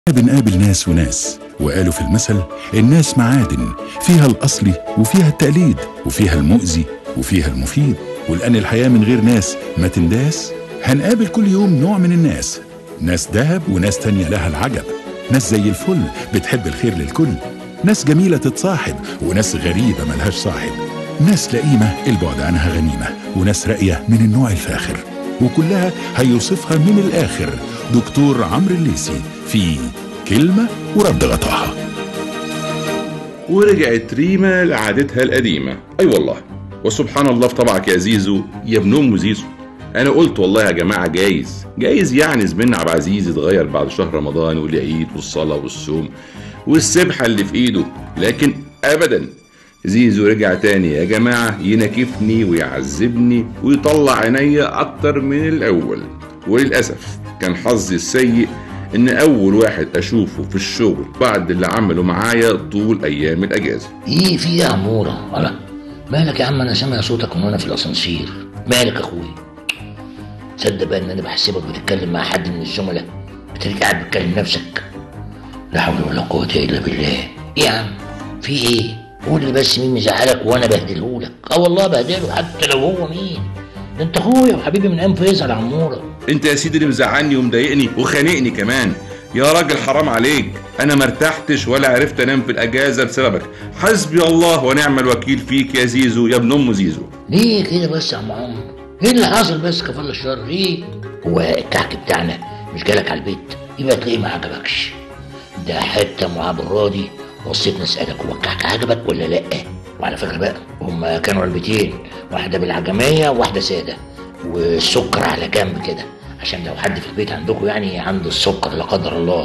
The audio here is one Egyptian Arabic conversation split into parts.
بنقابل ناس وناس وقالوا في المثل الناس معادن فيها الأصلي وفيها التقليد وفيها المؤذي وفيها المفيد ولأن الحياة من غير ناس ما تنداس هنقابل كل يوم نوع من الناس ناس دهب وناس تانية لها العجب ناس زي الفل بتحب الخير للكل ناس جميلة تتصاحب وناس غريبة ملهاش صاحب ناس لئيمة البعد عنها غنيمة وناس راقية من النوع الفاخر وكلها هيوصفها من الآخر دكتور عمرو الليسي في كلمة ورد غطاها ورجعت ريما لعادتها القديمة أي والله وسبحان الله في طبعك يا زيزو يا ابن أم زيزو أنا قلت والله يا جماعة جايز جايز يعني زميلنا عبد العزيز يتغير بعد شهر رمضان والعيد والصلاة والصوم والسبحة اللي في إيده لكن أبدا زيزو رجع تاني يا جماعة ينكفني ويعذبني ويطلع عينيا أكتر من الأول وللأسف كان حظي السيء إن أول واحد أشوفه في الشغل بعد اللي عمله معايا طول أيام الأجازة ايه في ايه يا عموره ولا مالك يا عم انا سامع صوتك من وانا في الاسانسير مالك يا اخويا تصدق بقى ان انا بحسبك بتتكلم مع حد من الزملاء بتلاقيك قاعد بتكلم نفسك لا حول ولا قوه الا بالله ايه يا عم في ايه قول لي بس مين مزعلك وانا بهدلهولك اه والله بهدله حتى لو هو مين ده انت اخويا وحبيبي من ايام فيصل يا عموره انت يا سيدي اللي مزعلني ومضايقني وخانقني كمان يا راجل حرام عليك انا ما ارتحتش ولا عرفت انام في الاجازه بسببك حسبي الله ونعم الوكيل فيك يا زيزو يا ابن ام زيزو ليه كده بس يا عم عمرو ايه اللي حصل بس كفال الشر ايه هو الكعك بتاعنا مش جالك على البيت يبقى تلاقيه ما عجبكش ده حتى معاه بالراضي وصيت نسألك هو الكعك عجبك ولا لا وعلى فكرة بقى هما كانوا علبتين واحدة بالعجمية وواحدة سادة والسكر على جنب كده عشان لو حد في البيت عندكم يعني عنده السكر لا قدر الله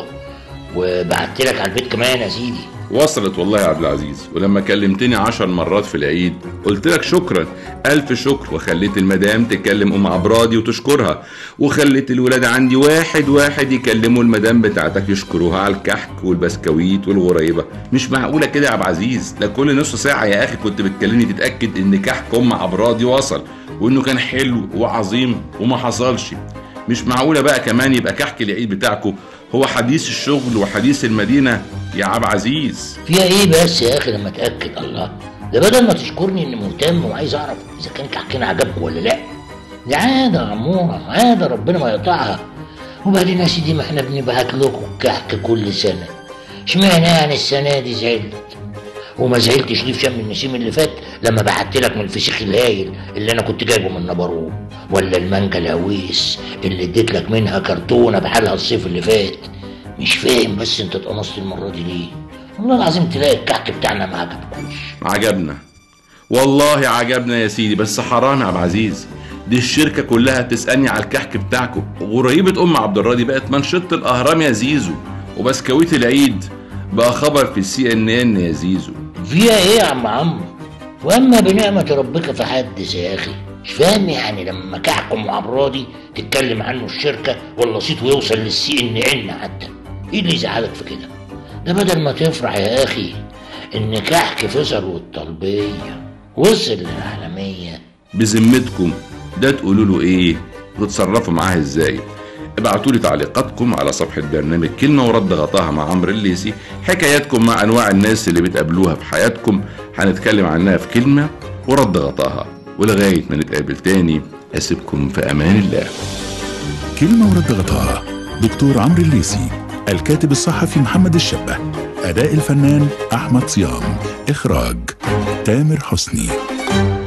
وبعت لك على البيت كمان يا سيدي وصلت والله يا عبد العزيز ولما كلمتني عشر مرات في العيد قلت لك شكرا ألف شكر وخليت المدام تكلم أم عبرادي وتشكرها وخليت الولاد عندي واحد واحد يكلموا المدام بتاعتك يشكروها على الكحك والبسكويت والغريبة مش معقولة كده يا عبد العزيز ده كل نص ساعة يا أخي كنت بتكلمني تتأكد إن كحك أم عبرادي وصل وإنه كان حلو وعظيم وما حصلش مش معقولة بقى كمان يبقى كحك العيد بتاعكم هو حديث الشغل وحديث المدينة يا عبد العزيز فيها ايه بس يا اخي لما اتاكد الله ده بدل ما تشكرني اني مهتم وعايز اعرف اذا كان كحكنا عجبكم ولا لا دي عاده يا عموره عاده ربنا ما يقطعها وبعدين يا سيدي ما احنا بنبعت لكم كحك كل سنه اشمعنى يعني السنه دي زعلت وما زعلتش ليه في شم النسيم اللي فات لما بعت لك من الفسيخ الهايل اللي انا كنت جايبه من نبروه ولا المانجا الهويس اللي اديت لك منها كرتونه بحالها الصيف اللي فات مش فاهم بس انت اتقمصت المره دي ليه والله العظيم تلاقي الكعك بتاعنا ما عجبكوش عجبنا والله عجبنا يا سيدي بس حرام يا عبد العزيز دي الشركة كلها بتسألني على الكحك بتاعكم وغريبة أم عبد الراضي بقت منشطة الأهرام يا زيزو وبسكويت العيد بقى خبر في السي ان ان يا زيزو فيها ايه يا عم عمرو واما بنعمه ربك فحدث يا اخي مش فاهم يعني لما كعك ام عبرادي تتكلم عنه الشركه ولا صيته يوصل للسي ان ان حتى ايه اللي يزعلك في كده ده بدل ما تفرح يا اخي ان كحك فيصل والطلبيه وصل للعالميه بذمتكم ده تقولوا له ايه وتتصرفوا معاه ازاي ابعتوا لي تعليقاتكم على صفحة برنامج كلمة ورد غطاها مع عمرو الليسي حكاياتكم مع أنواع الناس اللي بتقابلوها في حياتكم هنتكلم عنها في كلمة ورد غطاها ولغاية ما نتقابل تاني أسيبكم في أمان الله كلمة ورد غطاها دكتور عمرو الليسي الكاتب الصحفي محمد الشبه أداء الفنان أحمد صيام إخراج تامر حسني